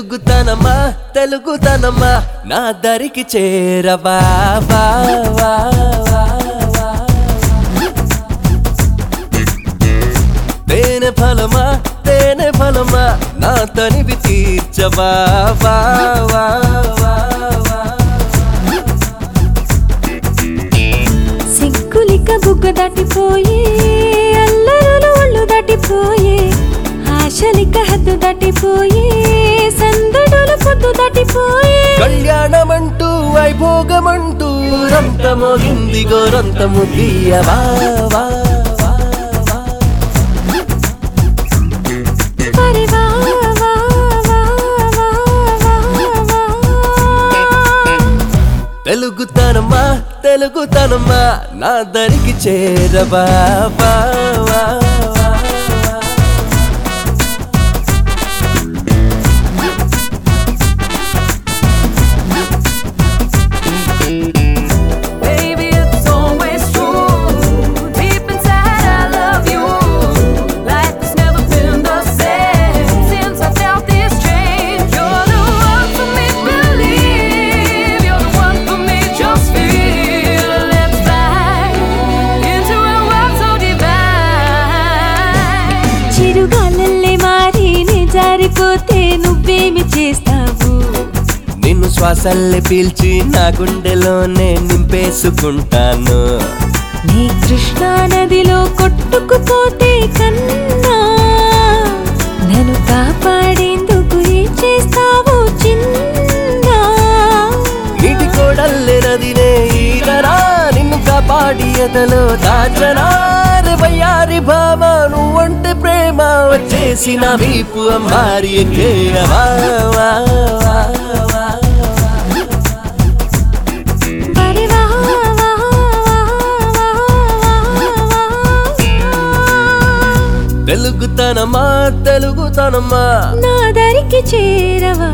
తెలుగుతనమా తెలుగుతనమా నా దరికి చేరవా వా, వా, వా, వా. తేనె ఫలమా తేనె ఫలమా నా తనివి తీర్చవా వా, వా, వా, వా. సిగ్గులిక బుగ్గ దాటిపోయే అల్లరులు ఒళ్ళు దాటిపోయే ఆశలిక హద్దు దాటిపోయే సందడులు పొద్దు దాటిపోయే కళ్యాణమంటూ వైభోగమంటూ రంత మోగింది గోరంతము తీయవా వా, వా, వా. మరి వా, వా, వా, వా, వా, వా. తెలుగుతనమా తెలుగుతనమా నా దరికి చేరవా వా, వా, వా, వా. Baby, it's always true. Deep inside, I love you. Life has never been the same since I felt this change. You're the one for me, believe. You're the one for me, just feel. Let's fly into a world so divine. చిరుగాలల్లే మారి నే జారిపోతే నువ్వేమి చేస్తావు నిన్ను శ్వాసల్లే పీల్చి నా గుండెలోనే నింపేసుకుంటాను నీ కృష్ణా నదిలో కొట్టుకుపోతే కన్నా నన్ను కాపాడేందుకు ఏం చేస్తావు చిన్నా నీటి కోడల్లే నదినే ఈరరా నిన్ను కాపాడి ఎదలో దాచరా రే వయ్యారి భామ నువ్వంటే ప్రేమ వచ్చేసి నా వీపు అమ్మారి ఎక్కేయవా వా, వా, వా. మరి వా, వా, వా, వా, వా. తెలుగుతనమా తెలుగుతనమా నా దరికి చేరవా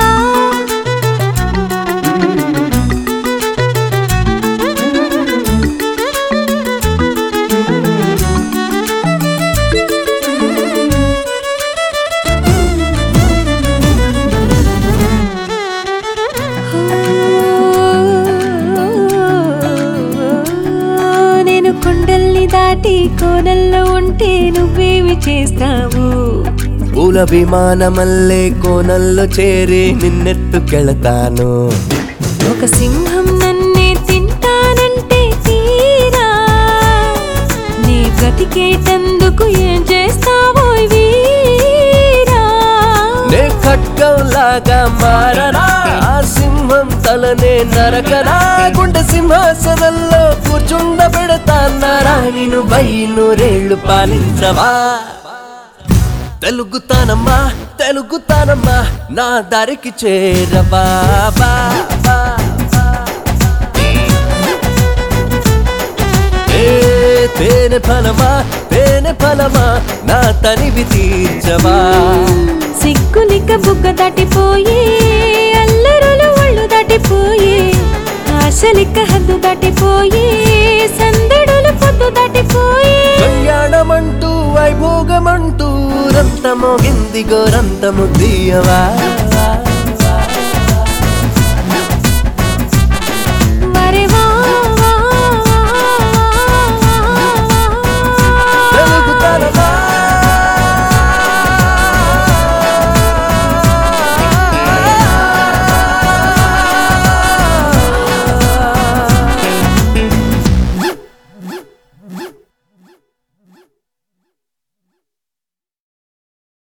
నేను కొండల్ని దాటి కోనల్లో ఉంటే నువ్వేమి చేస్తావు పూల విమానమల్లే కోనల్లో చేరి నిన్నెత్తుకెళతాను ఒక సింహం నన్నే తింటానంటే తీరా నీ బ్రతికేటందుకు ఏం చేస్తావో వీరా నే ఖడ్గంలాగా మారనా ఆ సింహం తలనే నరకనా గుండె సింహాసనంలో కూర్చుండ పెడతాన్నారా నిన్ను బై నూరేళ్లు పాలించవా తెలుగుతానమ్మా తెలుగుతానమ్మా నా దారికి చేరవా బా, బా, బా. ఏ తేనె ఫలమా తేనె ఫలమా నా తనివి తీర్చవా సిగ్గులిక బుగ్గ దాటిపోయే అల్లరులు ఒళ్ళు దాటిపోయే ఆశలిక హద్దు దాటిపోయే సందడులు పొద్దు దాటిపోయే కళ్యాణమంటూ వైభోగమంటూ రంతమోగింది గోరంతము తీయవా